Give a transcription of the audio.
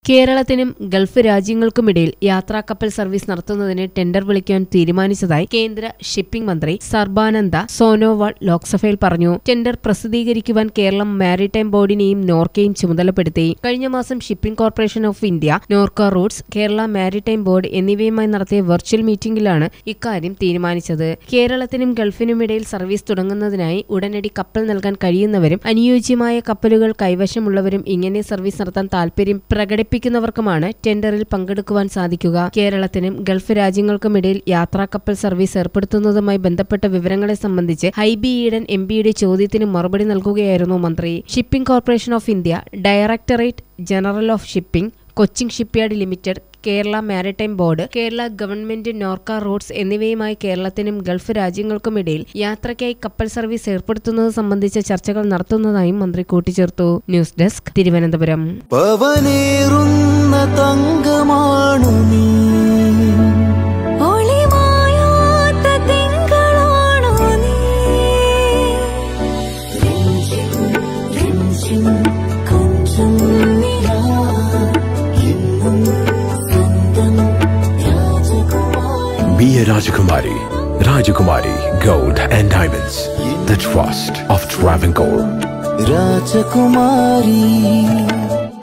കേരളത്തിനും ഗൾഫ് രാജ്യങ്ങൾക്കുമിടയിൽ യാത്രാ കപ്പൽ സർവീസ് നടത്തുന്നതിന് ടെൻഡർ വിളിക്കാൻ തീരുമാനിച്ചതായി കേന്ദ്ര ഷിപ്പിംഗ് മന്ത്രി സർബാനന്ദ സോനോവാൾ ലോക്സഭയിൽ പറഞ്ഞു ടെൻഡർ പ്രസിദ്ധീകരിക്കുവാൻ കേരളം മാരിടൈം ബോർഡിനെയും നോർക്കയും ചുമതലപ്പെടുത്തി കഴിഞ്ഞ മാസം shipping corporation of India Norka roots Kerala maritime board എന്നിവയുമായി നടത്തിയ വെർച്വൽ മീറ്റിംഗിലാണ് ഇക്കാര്യം തീരുമാനിച്ചത് കേരളത്തിനും ഗൾഫിനുമിടയിൽ സർവീസ് തുടങ്ങുന്നതിനായി ഉടനടി കപ്പൽ നൽകാൻ കഴിയുന്നവരും അനുയോജ്യമായ കപ്പലുകൾ കൈവശമുള്ളവരും ഇങ്ങനെ സർവീസ് നടത്താൻ താൽപര്യം പ്രകടിപ്പിക്കുന്നവർക്കുമാണ് ടെൻഡറിൽ പങ്കെടുക്കുവാൻ സാധിക്കുക കേരളത്തിനും ഗൾഫ് രാജ്യങ്ങൾക്കുമിടയിൽ യാത്രാ കപ്പൽ സർവീസ് ഏർപ്പെടുത്തുന്നതുമായി ബന്ധപ്പെട്ട വിവരങ്ങളെ സംബന്ധിച്ച് ഹൈബി ഈഡൻ എം പിയുടെ ചോദ്യത്തിന് മറുപടി നൽകുകയായിരുന്നു മന്ത്രി shipping corporation of India directorate general of shipping Cochin shipyard limited Kerala maritime board Kerala government Norka roots എന്നിവയുമായി കേരളത്തിനും ഗൾഫ് രാജ്യങ്ങൾക്കുമിടയിൽ യാത്രയ്ക്കായി കപ്പൽ സർവീസ് ഏർപ്പെടുത്തുന്നത് സംബന്ധിച്ച ചർച്ചകൾ നടത്തുന്നതായും മന്ത്രി കൂട്ടിച്ചേർത്തു ന്യൂസ് ഡെസ്ക് തിരുവനന്തപുരം പവനേറുന്ന തങ്കമാണു നീ ഒളിമായാത്ത തിങ്കളാണോ നീ രഞ്ജിം രഞ്ജിം കൊഞ്ചം നിലാ എന്നും സ്വന്തം രാജകുമാരി Be a Rajakumari. Rajakumari Gold and Diamonds. The trust of Travancore. രാജകുമാരി